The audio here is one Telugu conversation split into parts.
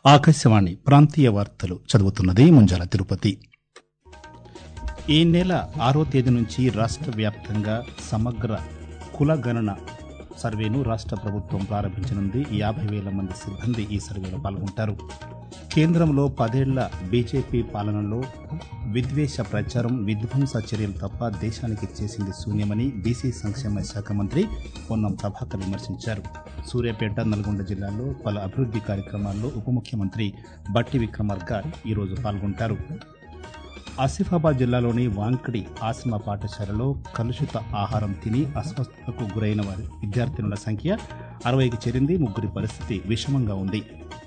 ఆకాశవాణి ప్రాంతీయ వార్తలు చదువుతున్నది ముంజాల తిరుపతి ఈ నెల ఆరో తేదీ నుంచి రాష్ట్ర వ్యాప్తంగా సమగ్ర కుల గణన సర్వేను రాష్ట్ర ప్రభుత్వం ప్రారంభించనుంది యాభై వేల మంది సిబ్బంది ఈ సర్వేలో పాల్గొంటారు కేంద్రంలో పదేళ్ల బీజేపీ పాలనలో విద్వేష ప్రచారం విధ్వంస చర్యలు తప్ప దేశానికి చేసింది శూన్యమని బీసీ సంక్షేమ శాఖ మంత్రి పొన్నం ప్రభాకర్ విమర్శించారు సూర్యాపేట నల్గొండ జిల్లాలో పలు అభివృద్ధి కార్యక్రమాల్లో ఉప ముఖ్యమంత్రి బట్టి విక్రమార్క ఈరోజు పాల్గొంటారు ఆసిఫాబాద్ జిల్లాలోని వాంకడి ఆశ్రమ పాఠశాలలో కలుషిత ఆహారం తిని అస్వస్థతకు గురైన వారి విద్యార్థినుల సంఖ్య అరవైకి చేరింది ముగ్గురి పరిస్థితి విషమంగా ఉంది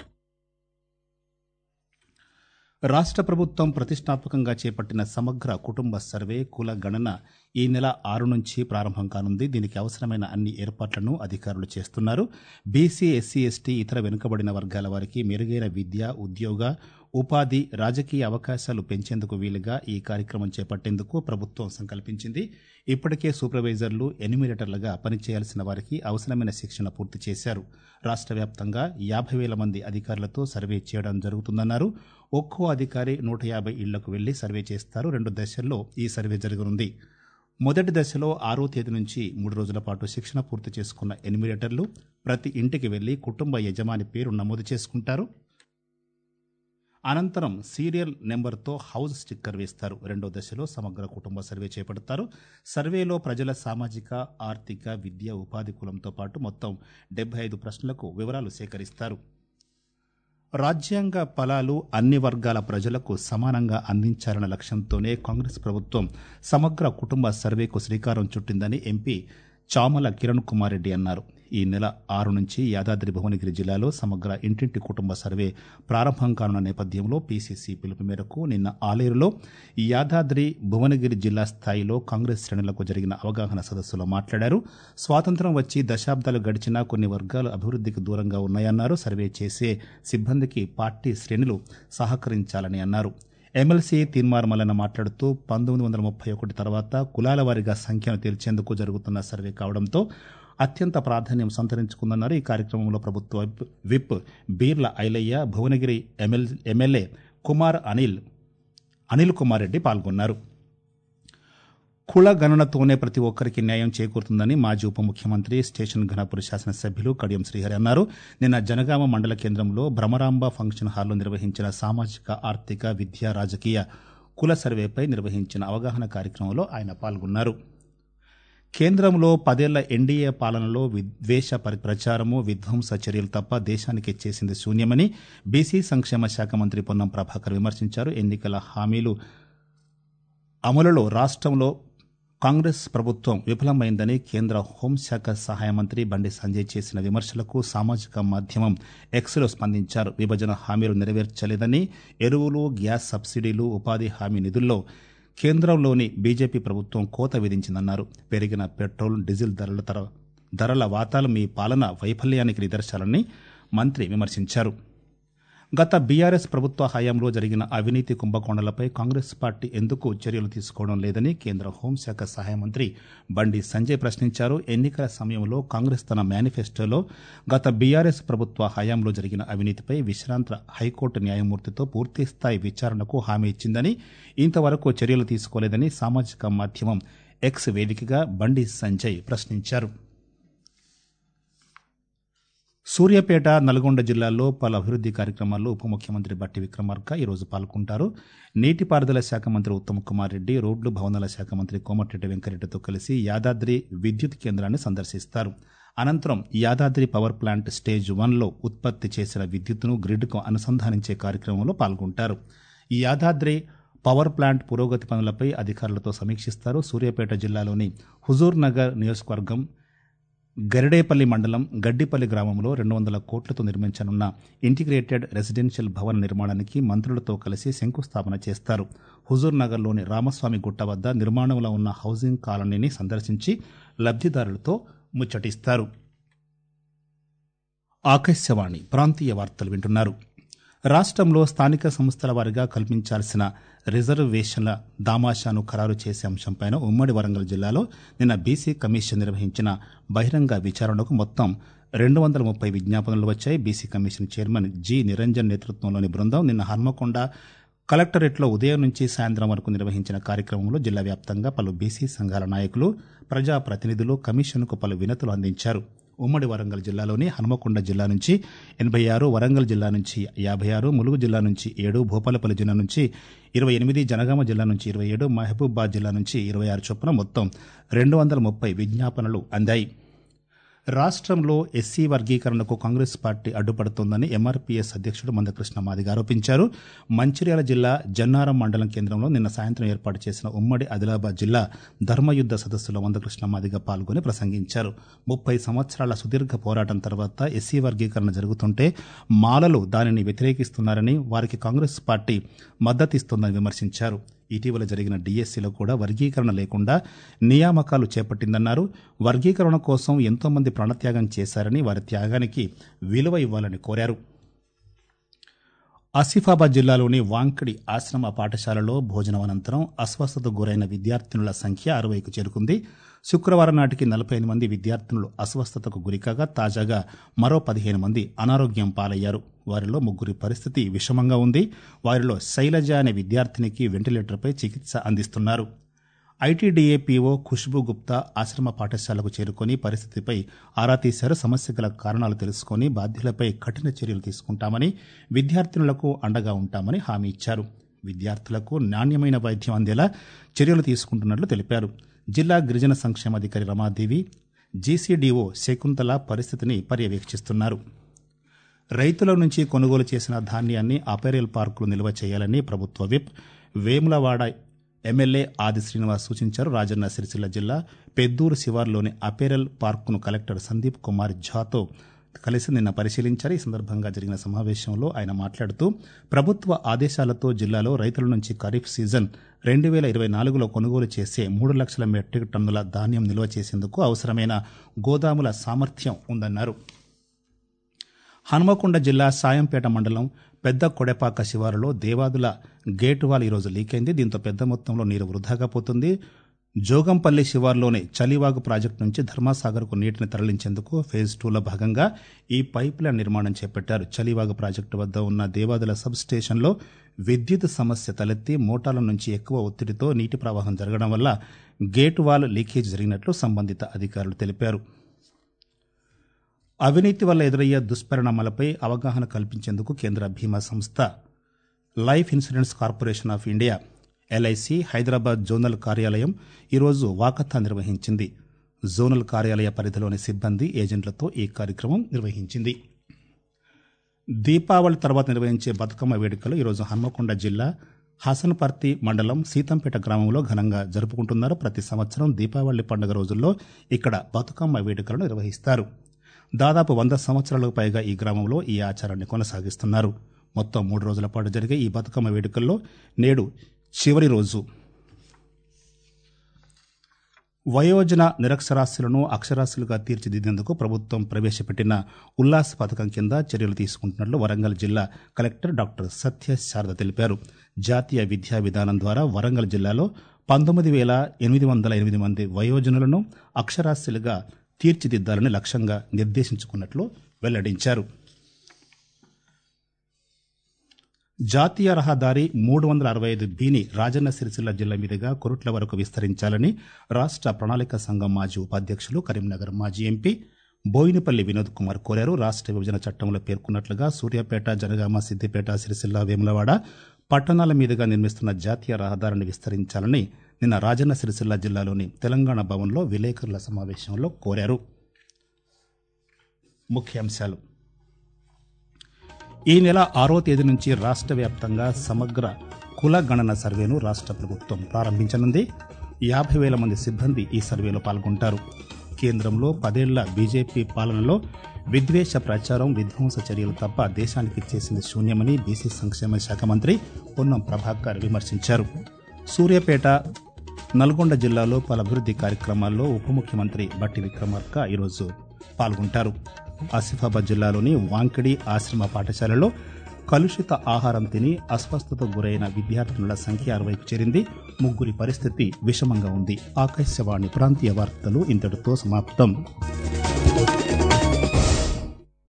రాష్ట్ర ప్రభుత్వం ప్రతిష్టాత్మకంగా చేపట్టిన సమగ్ర కుటుంబ సర్వే కుల గణన ఈ నెల ఆరు నుంచి ప్రారంభం కానుంది దీనికి అవసరమైన అన్ని ఏర్పాట్లను అధికారులు చేస్తున్నారు బీసీ ఎస్సీ ఎస్టీ ఇతర వెనుకబడిన వర్గాల వారికి మెరుగైన విద్య ఉద్యోగ ఉపాధి రాజకీయ అవకాశాలు పెంచేందుకు వీలుగా ఈ కార్యక్రమం చేపట్టేందుకు ప్రభుత్వం సంకల్పించింది ఇప్పటికే సూపర్వైజర్లు ఎన్యూమిరేటర్లుగా పనిచేయాల్సిన వారికి అవసరమైన శిక్షణ పూర్తి చేశారు రాష్ట్ర వ్యాప్తంగా యాభై వేల మంది అధికారులతో సర్వే చేయడం జరుగుతుందన్నారు ఒక్కో అధికారి నూట యాభై ఇళ్లకు వెళ్లి సర్వే చేస్తారు రెండు దశల్లో ఈ సర్వే జరగనుంది మొదటి దశలో ఆరో తేదీ నుంచి మూడు రోజుల పాటు శిక్షణ పూర్తి చేసుకున్న ఎన్యూమిరేటర్లు ప్రతి ఇంటికి వెళ్లి కుటుంబ యజమాని పేరు నమోదు చేసుకుంటారు అనంతరం సీరియల్ నెంబర్తో హౌస్ స్టిక్కర్ వేస్తారు రెండో దశలో సమగ్ర కుటుంబ సర్వే చేపడతారు సర్వేలో ప్రజల సామాజిక ఆర్థిక విద్య ఉపాధి కులంతో పాటు మొత్తం డెబ్బై ఐదు ప్రశ్నలకు వివరాలు సేకరిస్తారు రాజ్యాంగ ఫలాలు అన్ని వర్గాల ప్రజలకు సమానంగా అందించాలన్న లక్ష్యంతోనే కాంగ్రెస్ ప్రభుత్వం సమగ్ర కుటుంబ సర్వేకు శ్రీకారం చుట్టిందని ఎంపీ చామల కిరణ్ కుమార్ రెడ్డి అన్నారు ఈ నెల ఆరు నుంచి యాదాద్రి భువనగిరి జిల్లాలో సమగ్ర ఇంటింటి కుటుంబ సర్వే ప్రారంభం కానున్న నేపథ్యంలో పీసీసీ పిలుపు మేరకు నిన్న ఆలేరులో యాదాద్రి భువనగిరి జిల్లా స్థాయిలో కాంగ్రెస్ శ్రేణులకు జరిగిన అవగాహన సదస్సులో మాట్లాడారు స్వాతంత్ర్యం వచ్చి దశాబ్దాలు గడిచినా కొన్ని వర్గాలు అభివృద్ధికి దూరంగా ఉన్నాయన్నారు సర్వే చేసే సిబ్బందికి పార్టీ శ్రేణులు సహకరించాలని అన్నారు ఎమ్మెల్సీ తీన్మార్ మల్లన్న మాట్లాడుతూ పంతొమ్మిది వందల ముప్పై ఒకటి తర్వాత కులాల వారీగా సంఖ్యను తేల్చేందుకు జరుగుతున్న సర్వే కావడంతో అత్యంత ప్రాధాన్యం సంతరించుకుందన్నారు ఈ కార్యక్రమంలో ప్రభుత్వ విప్ బీర్ల ఐలయ్య భువనగిరి ఎమ్మెల్యే కుమార్ అనిల్ అనిల్ కుమార్ రెడ్డి పాల్గొన్నారు కుల గణనతోనే ప్రతి ఒక్కరికి న్యాయం చేకూరుతుందని మాజీ ఉప ముఖ్యమంత్రి స్టేషన్ ఘనపురి శాసనసభ్యులు కడియం శ్రీహరి అన్నారు నిన్న జనగామ మండల కేంద్రంలో భ్రమరాంబ ఫంక్షన్ హాల్లో నిర్వహించిన సామాజిక ఆర్థిక విద్యా రాజకీయ కుల సర్వేపై నిర్వహించిన అవగాహన కార్యక్రమంలో ఆయన పాల్గొన్నారు కేంద్రంలో పదేళ్ల ఎన్డీఏ పాలనలో విద్వేష ప్రచారము విధ్వంస చర్యలు తప్ప దేశానికి చేసింది శూన్యమని బీసీ సంక్షేమ శాఖ మంత్రి పొన్నం ప్రభాకర్ విమర్శించారు ఎన్నికల హామీలు అమలులో రాష్ట్రంలో కాంగ్రెస్ ప్రభుత్వం విఫలమైందని కేంద్ర హోంశాఖ సహాయ మంత్రి బండి సంజయ్ చేసిన విమర్శలకు సామాజిక మాధ్యమం ఎక్స్లో స్పందించారు విభజన హామీలు నెరవేర్చలేదని ఎరువులు గ్యాస్ సబ్సిడీలు ఉపాధి హామీ నిధుల్లో కేంద్రంలోని బీజేపీ ప్రభుత్వం కోత విధించిందన్నారు పెరిగిన పెట్రోల్ డీజిల్ ధరల తర ధరల వాతాలు మీ పాలన వైఫల్యానికి నిదర్శాలని మంత్రి విమర్శించారు గత బీఆర్ఎస్ ప్రభుత్వ హయాంలో జరిగిన అవినీతి కుంభకోణాలపై కాంగ్రెస్ పార్టీ ఎందుకు చర్యలు తీసుకోవడం లేదని కేంద్ర హోంశాఖ సహాయ మంత్రి బండి సంజయ్ ప్రశ్నించారు ఎన్నికల సమయంలో కాంగ్రెస్ తన మేనిఫెస్టోలో గత బీఆర్ఎస్ ప్రభుత్వ హయాంలో జరిగిన అవినీతిపై విశ్రాంత హైకోర్టు న్యాయమూర్తితో పూర్తిస్థాయి విచారణకు హామీ ఇచ్చిందని ఇంతవరకు చర్యలు తీసుకోలేదని సామాజిక మాధ్యమం ఎక్స్ వేదికగా బండి సంజయ్ ప్రశ్నించారు సూర్యాపేట నల్గొండ జిల్లాల్లో పలు అభివృద్ధి కార్యక్రమాల్లో ఉప ముఖ్యమంత్రి బట్టి విక్రమార్క ఈరోజు పాల్గొంటారు నీటిపారుదల శాఖ మంత్రి ఉత్తమ్ కుమార్ రెడ్డి రోడ్లు భవనాల శాఖ మంత్రి కోమటిరెడ్డి వెంకరెడ్డితో కలిసి యాదాద్రి విద్యుత్ కేంద్రాన్ని సందర్శిస్తారు అనంతరం యాదాద్రి పవర్ ప్లాంట్ స్టేజ్ వన్లో ఉత్పత్తి చేసిన విద్యుత్తును గ్రిడ్కు అనుసంధానించే కార్యక్రమంలో పాల్గొంటారు ఈ యాదాద్రి పవర్ ప్లాంట్ పురోగతి పనులపై అధికారులతో సమీక్షిస్తారు సూర్యాపేట జిల్లాలోని హుజూర్ నగర్ నియోజకవర్గం గరిడేపల్లి మండలం గడ్డిపల్లి గ్రామంలో రెండు వందల కోట్లతో నిర్మించనున్న ఇంటిగ్రేటెడ్ రెసిడెన్షియల్ భవన నిర్మాణానికి మంత్రులతో కలిసి శంకుస్థాపన చేస్తారు హుజూర్ నగర్లోని రామస్వామి గుట్ట వద్ద నిర్మాణంలో ఉన్న హౌసింగ్ కాలనీని సందర్శించి లబ్ధిదారులతో ముచ్చటిస్తారు ఆకాశవాణి ప్రాంతీయ వార్తలు వింటున్నారు రాష్ట్రంలో స్థానిక సంస్థల వారిగా కల్పించాల్సిన రిజర్వేషన్ల దామాషాను ఖరారు చేసే అంశంపైన ఉమ్మడి వరంగల్ జిల్లాలో నిన్న బీసీ కమిషన్ నిర్వహించిన బహిరంగ విచారణకు మొత్తం రెండు వందల ముప్పై విజ్ఞాపనలు వచ్చాయి BC commission chairman G Niranjan నేతృత్వంలోని బృందం నిన్న హన్మకొండ కలెక్టరేట్లో ఉదయం నుంచి సాయంత్రం వరకు నిర్వహించిన కార్యక్రమంలో జిల్లా వ్యాప్తంగా పలు బీసీ సంఘాల నాయకులు ప్రజాప్రతినిధులు కమిషన్కు పలు వినతులు అందించారు ఉమ్మడి వరంగల్ జిల్లాలోని హనుమకొండ జిల్లా నుంచి ఎనభై ఆరు వరంగల్ జిల్లా నుంచి యాభై ఆరు ములుగు జిల్లా నుంచి ఏడు భూపాలపల్లి జిల్లా నుంచి ఇరవై ఎనిమిది జనగామ జిల్లా నుంచి ఇరవై ఏడు మహబూబాద్ జిల్లా నుంచి ఇరవై ఆరు చొప్పున మొత్తం రెండు వందల ముప్పై విజ్ఞాపనలు అందాయి రాష్ట్రంలో ఎస్సీ వర్గీకరణకు కాంగ్రెస్ పార్టీ అడ్డుపడుతోందని ఎంఆర్పీఎస్ అధ్యక్షుడు మందకృష్ణ మాదిగ ఆరోపించారు మంచిర్యాల జిల్లా జన్నారం మండలం కేంద్రంలో నిన్న సాయంత్రం ఏర్పాటు చేసిన ఉమ్మడి ఆదిలాబాద్ జిల్లా ధర్మయుద్ధ సదస్సులో మందకృష్ణ మాదిగ పాల్గొని ప్రసంగించారు ముప్పై సంవత్సరాల సుదీర్ఘ పోరాటం తర్వాత ఎస్సీ వర్గీకరణ జరుగుతుంటే మాలలు దానిని వ్యతిరేకిస్తున్నారని వారికి కాంగ్రెస్ పార్టీ మద్దతిస్తోందని విమర్శించారు ఇటీవల జరిగిన డిఎస్సీలో కూడా వర్గీకరణ లేకుండా నియామకాలు చేపట్టిందన్నారు వర్గీకరణ కోసం ఎంతోమంది ప్రాణత్యాగం చేశారని వారి త్యాగానికి విలువ ఇవ్వాలని కోరారు ఆసిఫాబాద్ జిల్లాలోని వాంకడి ఆశ్రమ పాఠశాలలో భోజనం అనంతరం అస్వస్థతకు గురైన విద్యార్థినుల సంఖ్య అరవైకు చేరుకుంది శుక్రవారం నాటికి నలభై ఎనిమిది మంది విద్యార్థినులు అస్వస్థతకు గురికాగా తాజాగా మరో పదిహేను మంది అనారోగ్యం పాలయ్యారు వారిలో ముగ్గురి పరిస్థితి విషమంగా ఉంది వారిలో శైలజ అనే విద్యార్థినికి వెంటిలేటర్పై చికిత్స అందిస్తున్నారు ఐటీడీఏ పీఓ ఖుష్బూ గుప్తా ఆశ్రమ పాఠశాలకు చేరుకొని పరిస్థితిపై ఆరా తీశారు సమస్య గల కారణాలు తెలుసుకొని బాధ్యులపై కఠిన చర్యలు తీసుకుంటామని విద్యార్థినులకు అండగా ఉంటామని హామీ ఇచ్చారు విద్యార్థులకు నాణ్యమైన వైద్యం అందేలా చర్యలు తీసుకుంటున్నట్లు తెలిపారు జిల్లా గిరిజన సంక్షేమాధికారి రమాదేవి జీసీడీఓ శకుంతల పరిస్థితిని పర్యవేక్షిస్తున్నారు రైతుల నుంచి కొనుగోలు చేసిన ధాన్యాన్ని అపేరియల్ పార్కులు నిల్వ చేయాలని ప్రభుత్వ విప్ వేములవాడ ఎమ్మెల్యే ఆది శ్రీనివాస్ సూచించారు రాజన్న సిరిసిల్ల జిల్లా పెద్దూరు శివార్లోని అపేరల్ పార్కును కలెక్టర్ సందీప్ కుమార్ ఝాతో కలిసి నిన్న పరిశీలించారు ఈ సందర్భంగా జరిగిన సమావేశంలో ఆయన మాట్లాడుతూ ప్రభుత్వ ఆదేశాలతో జిల్లాలో రైతుల నుంచి ఖరీఫ్ సీజన్ రెండు వేల ఇరవై నాలుగులో కొనుగోలు చేసే మూడు లక్షల మెట్రిక్ టన్నుల ధాన్యం నిల్వ చేసేందుకు అవసరమైన గోదాముల సామర్థ్యం ఉందన్నారు హనుమకొండ జిల్లా సాయంపేట మండలం పెద్ద కొడెపాక శివారులో దేవాదుల గేటు వాల్ ఈరోజు లీక్ అయింది దీంతో పెద్ద మొత్తంలో నీరు వృధాగా పోతుంది జోగంపల్లి శివార్లోని చలివాగు ప్రాజెక్టు నుంచి ధర్మాసాగర్కు నీటిని తరలించేందుకు ఫేజ్ టూలో భాగంగా ఈ పైప్ లైన్ నిర్మాణం చేపట్టారు చలివాగు ప్రాజెక్టు వద్ద ఉన్న దేవాదుల సబ్ స్టేషన్లో విద్యుత్ సమస్య తలెత్తి మోటార్ల నుంచి ఎక్కువ ఒత్తిడితో నీటి ప్రవాహం జరగడం వల్ల గేటు వాల్ లీకేజ్ జరిగినట్లు సంబంధిత అధికారులు తెలిపారు అవినీతి వల్ల ఎదురయ్యే దుష్పరిణామాలపై అవగాహన కల్పించేందుకు కేంద్ర బీమా సంస్థ life insurance corporation of India LIC Hyderabad zonal కార్యాలయం ఈరోజు వాకథా నిర్వహించింది జోనల్ కార్యాలయ పరిధిలోని సిబ్బంది ఏజెంట్లతో ఈ కార్యక్రమం నిర్వహించింది దీపావళి తర్వాత నిర్వహించే బతుకమ్మ వేడుకలు ఈరోజు హన్మకొండ జిల్లా హసన్పర్తి మండలం సీతంపేట గ్రామంలో ఘనంగా జరుపుకుంటున్నారు ప్రతి సంవత్సరం దీపావళి పండుగ రోజుల్లో ఇక్కడ బతుకమ్మ వేడుకలను నిర్వహిస్తారు దాదాపు వంద సంవత్సరాలకు పైగా ఈ గ్రామంలో ఈ ఆచారాన్ని కొనసాగిస్తున్నారు మొత్తం మూడు రోజుల పాటు జరిగే ఈ బతుకమ్మ వేడుకల్లో నేడు చివరి రోజు వయోజన నిరక్షరాస్యులను అక్షరాస్యులుగా తీర్చిదిద్దేందుకు ప్రభుత్వం ప్రవేశపెట్టిన ఉల్లాస్ పథకం కింద చర్యలు తీసుకుంటున్నట్లు వరంగల్ జిల్లా కలెక్టర్ డాక్టర్ సత్య శారద తెలిపారు జాతీయ విద్యా విధానం ద్వారా వరంగల్ జిల్లాలో పంతొమ్మిది వేల ఎనిమిది వందల ఎనిమిది మంది వయోజనులను అక్షరాస్యులుగా తీర్చిదిద్దాలని లక్ష్యంగా నిర్దేశించుకున్నట్లు వెల్లడించారు జాతీయ రహదారి మూడు వందల అరవై ఐదు బిని రాజన్న సిరిసిల్ల జిల్లా మీదుగా కొరుట్ల వరకు విస్తరించాలని రాష్ట్ర ప్రణాళిక సంఘం మాజీ ఉపాధ్యక్షులు కరీంనగర్ మాజీ ఎంపీ బోయినపల్లి వినోద్ కుమార్ కోరారు రాష్ట్ర విభజన చట్టంలో పేర్కొన్నట్లుగా సూర్యాపేట జనగామ సిద్దిపేట సిరిసిల్ల వేములవాడ పట్టణాల మీదుగా నిర్మిస్తున్న జాతీయ రహదారిని విస్తరించాలని నిన్న రాజన్న సిరిసిల్ల జిల్లాలోని తెలంగాణ భవన్లో విలేకరుల సమావేశంలో కోరారు ముఖ్యాంశాలు ఈ నెల ఆరో తేదీ నుంచి రాష్ట్ర వ్యాప్తంగా సమగ్ర కుల గణన సర్వేను రాష్ట్ర ప్రభుత్వం ప్రారంభించనుంది యాభై వేల మంది సిబ్బంది ఈ సర్వేలో పాల్గొంటారు కేంద్రంలో పదేళ్ల బీజేపీ పాలనలో విద్వేష ప్రచారం విధ్వంస చర్యలు తప్ప దేశానికి చేసింది శూన్యమని బీసీ సంక్షేమ శాఖ మంత్రి పొన్నం ప్రభాకర్ విమర్శించారు సూర్యాపేట నల్గొండ జిల్లాలో పలు అభివృద్ధి కార్యక్రమాల్లో ఉప ముఖ్యమంత్రి బట్టి విక్రమార్క ఈరోజు పాల్గొంటారు ఆసిఫాబాద్ జిల్లాలోని వాంకిడి ఆశ్రమ పాఠశాలలో కలుషిత ఆహారం తిని అస్వస్థతకు గురైన విద్యార్థినుల సంఖ్య అరవైకు చేరింది ముగ్గురి పరిస్థితి విషమంగా ఉంది ఆకాశవాణి ప్రాంతీయ వార్తలు ఇంతటితో సమాప్తం